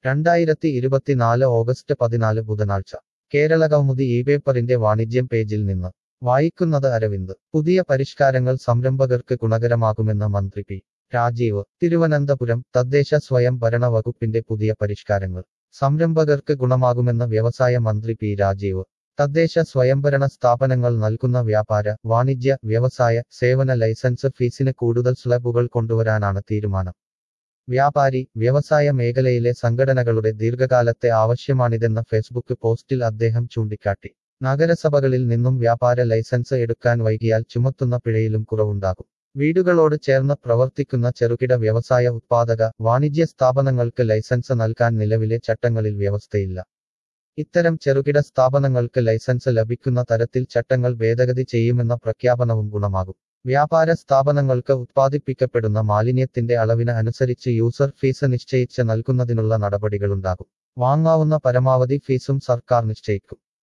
രണ്ടായിരത്തി ഇരുപത്തിനാല് ഓഗസ്റ്റ് പതിനാല് ബുധനാഴ്ച കേരളകൗമുദി ഈ പേപ്പറിന്റെ വാണിജ്യം പേജിൽ നിന്ന് വായിക്കുന്നത് അരവിന്ദ് പുതിയ പരിഷ്കാരങ്ങൾ സംരംഭകർക്ക് ഗുണകരമാകുമെന്ന് മന്ത്രി പി രാജീവ് തിരുവനന്തപുരം തദ്ദേശ സ്വയം ഭരണ വകുപ്പിന്റെ പുതിയ പരിഷ്കാരങ്ങൾ സംരംഭകർക്ക് ഗുണമാകുമെന്ന് വ്യവസായ മന്ത്രി പി രാജീവ് തദ്ദേശ സ്വയംഭരണ സ്ഥാപനങ്ങൾ നൽകുന്ന വ്യാപാര വാണിജ്യ വ്യവസായ സേവന ലൈസൻസ് ഫീസിന് കൂടുതൽ സ്ലബുകൾ കൊണ്ടുവരാനാണ് തീരുമാനം വ്യാപാരി വ്യവസായ മേഖലയിലെ സംഘടനകളുടെ ദീർഘകാലത്തെ ആവശ്യമാണിതെന്ന ഫേസ്ബുക്ക് പോസ്റ്റിൽ അദ്ദേഹം ചൂണ്ടിക്കാട്ടി നഗരസഭകളിൽ നിന്നും വ്യാപാര ലൈസൻസ് എടുക്കാൻ വൈകിയാൽ ചുമത്തുന്ന പിഴയിലും കുറവുണ്ടാകും വീടുകളോട് ചേർന്ന് പ്രവർത്തിക്കുന്ന ചെറുകിട വ്യവസായ ഉത്പാദക വാണിജ്യ സ്ഥാപനങ്ങൾക്ക് ലൈസൻസ് നൽകാൻ നിലവിലെ ചട്ടങ്ങളിൽ വ്യവസ്ഥയില്ല ഇത്തരം ചെറുകിട സ്ഥാപനങ്ങൾക്ക് ലൈസൻസ് ലഭിക്കുന്ന തരത്തിൽ ചട്ടങ്ങൾ ഭേദഗതി ചെയ്യുമെന്ന പ്രഖ്യാപനവും ഗുണമാകും വ്യാപാര സ്ഥാപനങ്ങൾക്ക് ഉത്പാദിപ്പിക്കപ്പെടുന്ന മാലിന്യത്തിന്റെ അളവിന് അനുസരിച്ച് യൂസർ ഫീസ് നിശ്ചയിച്ച് നൽകുന്നതിനുള്ള നടപടികളുണ്ടാകും വാങ്ങാവുന്ന പരമാവധി ഫീസും സർക്കാർ നിശ്ചയിക്കും